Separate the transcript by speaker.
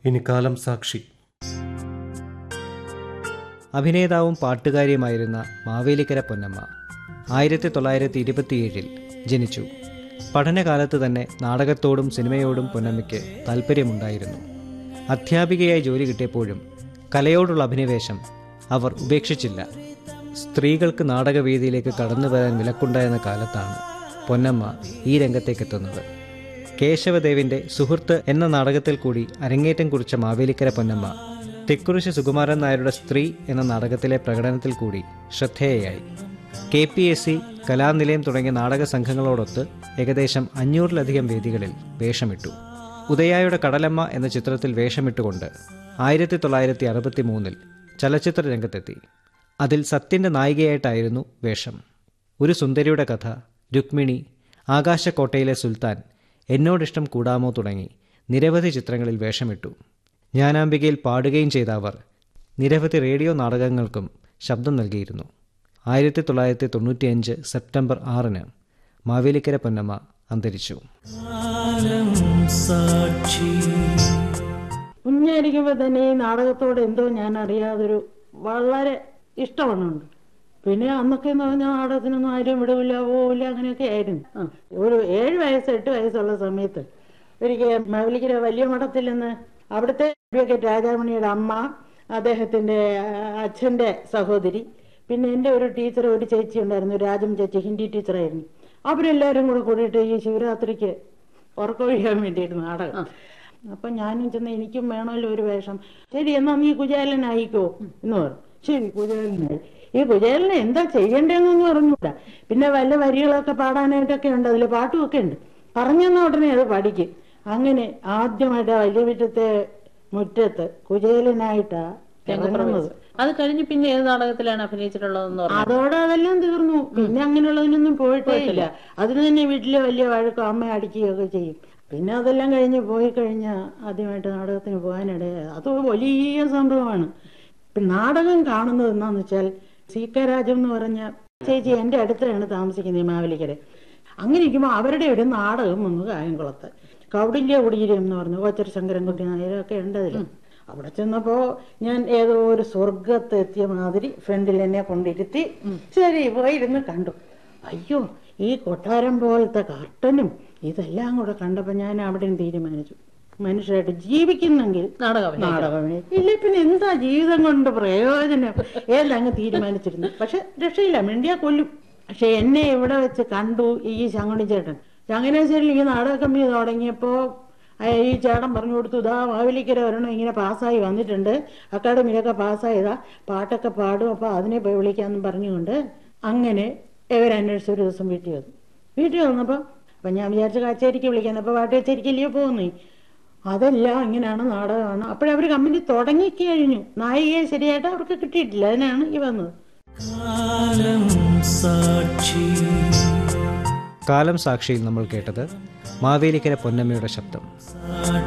Speaker 1: ഇനി കാലം സാക്ഷി
Speaker 2: അഭിനേതാവും പാട്ടുകാരിയുമായിരുന്ന മാവേലിക്കര പൊന്നമ്മ ആയിരത്തി തൊള്ളായിരത്തി ഇരുപത്തിയേഴിൽ ജനിച്ചു പഠനകാലത്ത് തന്നെ നാടകത്തോടും സിനിമയോടും പൊന്നമ്മയ്ക്ക് താല്പര്യമുണ്ടായിരുന്നു അധ്യാപികയായി ജോലി കിട്ടിയപ്പോഴും കലയോടുള്ള അഭിനിവേശം അവർ ഉപേക്ഷിച്ചില്ല സ്ത്രീകൾക്ക് നാടകവേദിയിലേക്ക് കടന്നു വരാൻ വിലക്കുണ്ടായിരുന്ന കാലത്താണ് പൊന്നമ്മ ഈ രംഗത്തേക്കെത്തുന്നത് കേശവദേവിന്റെ സുഹൃത്ത് എന്ന നാടകത്തിൽ കൂടി അരങ്ങേറ്റം കുറിച്ച മാവേലിക്കര പൊന്നമ്മ തെക്കുറിശി സുകുമാരൻ നായരുടെ സ്ത്രീ എന്ന നാടകത്തിലെ പ്രകടനത്തിൽ കൂടി ശ്രദ്ധേയയായി K P S C Kalanilayam തുടങ്ങിയ നാടക സംഘങ്ങളോടൊത്ത് ഏകദേശം അഞ്ഞൂറിലധികം വേദികളിൽ വേഷമിട്ടു ഉദയായുടെ കടലമ്മ എന്ന ചിത്രത്തിൽ വേഷമിട്ടുകൊണ്ട് ആയിരത്തി തൊള്ളായിരത്തി അറുപത്തി മൂന്നിൽ ചലച്ചിത്ര രംഗത്തെത്തി അതിൽ സത്യന്റെ നായികയായിട്ടായിരുന്നു വേഷം ഒരു സുന്ദരിയുടെ കഥ രുക്മിണി ആകാശക്കോട്ടയിലെ സുൽത്താൻ എന്നോടിഷ്ടം കൂടാമോ തുടങ്ങി നിരവധി ചിത്രങ്ങളിൽ വേഷമിട്ടു ജ്ഞാനാംബികയിൽ പാടുകയും ചെയ്ത അവർ നിരവധി റേഡിയോ നാടകങ്ങൾക്കും ശബ്ദം നൽകിയിരുന്നു ആയിരത്തി തൊള്ളായിരത്തി തൊണ്ണൂറ്റിയഞ്ച് സെപ്റ്റംബർ ആറിന് മാവേലിക്കര പൊന്നമ്മ അന്തരിച്ചു
Speaker 3: കുഞ്ഞായിരിക്കുമ്പോൾ തന്നെ ഈ നാടകത്തോട് എന്തോ ഞാൻ അറിയാതൊരു വളരെ ഇഷ്ടമുണ്ട് പിന്നെ അന്നൊക്കെ എന്ന് പറഞ്ഞാൽ നാടകത്തിനൊന്നും ആരും വിടവില്ല പോവില്ല അങ്ങനെയൊക്കെ ആയിരുന്നു ആ, ഒരു ഏഴ് വയസ്സ് എട്ട് വയസ്സുള്ള സമയത്ത് ഒരിക്കൽ മാവലിക്കര വലിയ മഠത്തിൽ നിന്ന് അവിടുത്തെ അഡ്വക്കേറ്റ് രാജാമണിയുടെ അമ്മ അദ്ദേഹത്തിന്റെ ആ, അച്ഛന്റെ സഹോദരി പിന്നെ എൻ്റെ ഒരു ടീച്ചർ ഒരു ചേച്ചി ഉണ്ടായിരുന്നു രാജം ചേച്ചി ഹിന്ദി ടീച്ചറായിരുന്നു അവരെല്ലാവരും കൂടെ കൂടിയിട്ട് ഈ ശിവരാത്രിക്ക് ഉറക്കൊഴിയാൻ വേണ്ടിയിട്ട് നാടകം അപ്പൊ ഞാനും ചെന്ന് എനിക്കും വേണമല്ലോ ഒരു വേഷം ശരി എന്നാ നീ കുചേലനായിക്കോ എന്ന് പറഞ്ഞു ശരി കുചേലനായി ഈ കുചേലനെ എന്താ ചെയ്യണ്ടേന്നൊന്നും അറിഞ്ഞൂടാ പിന്നെ വല്ല വരികളൊക്കെ പാടാനായിട്ടൊക്കെ ഉണ്ട് അതിൽ പാട്ടുമൊക്കെ ഉണ്ട് പറഞ്ഞെന്ന ഉടനെ അത് പഠിക്കും അങ്ങനെ ആദ്യമായിട്ട് ആ വലിയ മുറ്റത്തെ മുറ്റത്ത് കുചേലനായിട്ടാ ഇറങ്ങുന്നത്
Speaker 4: അത് കഴിഞ്ഞ് പിന്നെ ഏത് നാടകത്തിലാണ് അഭിനയിച്ചിട്ടുള്ളതെന്ന് പറഞ്ഞു
Speaker 3: അതോടെ അതെല്ലാം തീർന്നു പിന്നെ അങ്ങനെയുള്ളതിനൊന്നും പോയിട്ടേ ഇല്ല അതിന് തന്നെ വീട്ടില് വലിയ വഴക്കും അമ്മ അടിക്കുകയൊക്കെ ചെയ്യും പിന്നെ അതെല്ലാം കഴിഞ്ഞ് പോയി കഴിഞ്ഞാൽ ആദ്യമായിട്ട് നാടകത്തിന് പോകാനിടയായി അത് വലിയ സംഭവമാണ് പിന്നെ നാടകം കാണുന്നത് എന്താന്ന് വെച്ചാൽ സി കെ രാജം എന്ന് പറഞ്ഞ ചേച്ചി എൻ്റെ അടുത്താണ് താമസിക്കുന്നത് ഈ മാവേലിക്കര അങ്ങനെ ഇരിക്കുമ്പോൾ അവരുടെ ഒരു നാടകം വന്നു കായംകുളത്ത് കൗടില്യ കുടീരം എന്ന് പറഞ്ഞു കോച്ചർ ശങ്കരൻകുട്ടി നായരൊക്കെ ഉണ്ട് അതിൽ അവിടെ ചെന്നപ്പോ ഞാൻ ഏതോ ഒരു സ്വർഗത്ത് എത്തിയ മാതിരി ഫ്രണ്ടിൽ എന്നെ കൊണ്ടിരുത്തി ശരി പോയിരുന്ന് കണ്ടു അയ്യോ ഈ കൊട്ടാരം പോലത്തെ കർട്ടനും ഇതെല്ലാം കൂടെ കണ്ടപ്പോ ഞാൻ അവിടെ തീരുമാനിച്ചു മനുഷ്യരായിട്ട് ജീവിക്കുന്നെങ്കിൽ
Speaker 4: നാടകം
Speaker 3: നാടകമേ ഇല്ല പിന്നെ എന്താ ജീവിതം കൊണ്ട് പ്രയോജനം ഏതങ്ങ് തീരുമാനിച്ചിരുന്നു പക്ഷെ രക്ഷയില്ല മിണ്ടിയാ കൊല്ലും പക്ഷെ എന്നെ ഇവിടെ വെച്ച് കണ്ടു ഈ ശങ്കുണി ചേട്ടൻ ചങ്ങനാശ്ശേരിയിൽ ഈ നാടക കമ്പനി തുടങ്ങിയപ്പോ ആ ഈ ചേട്ടൻ പറഞ്ഞു കൊടുത്തു ഇതാ മാവേലിക്കര വരണം ഇങ്ങനെ പാസ്സായി വന്നിട്ടുണ്ട് അക്കാഡമിയിലൊക്കെ പാസ്സായതാ പാട്ടൊക്കെ പാടും അപ്പൊ അതിനെ പോയി വിളിക്കാന്നും പറഞ്ഞുകൊണ്ട് അങ്ങനെ ഇവരന്വേഷിച്ച് ഒരു ദിവസം വീട്ടിൽ വന്നു വീട്ടിൽ വന്നപ്പോൾ അപ്പം ഞാൻ വിചാരിച്ച കച്ചേരിക്ക് വിളിക്കാൻ അപ്പോൾ പാട്ട് കച്ചേരിക്കല്ലയോ പോകുന്നേ അതെല്ലാം ഇങ്ങനെയാണ് നാടകമാണ് അപ്പോഴവർ കമ്പനി തുടങ്ങിക്കഴിഞ്ഞു നായികയെ ശരിയായിട്ട് അവർക്ക് കിട്ടിയിട്ടില്ല അതിനാണ് ഈ വന്നത്
Speaker 2: കാലം സാക്ഷിയിൽ നമ്മൾ കേട്ടത് മാവേലിക്കര പൊന്നമ്മയുടെ ശബ്ദം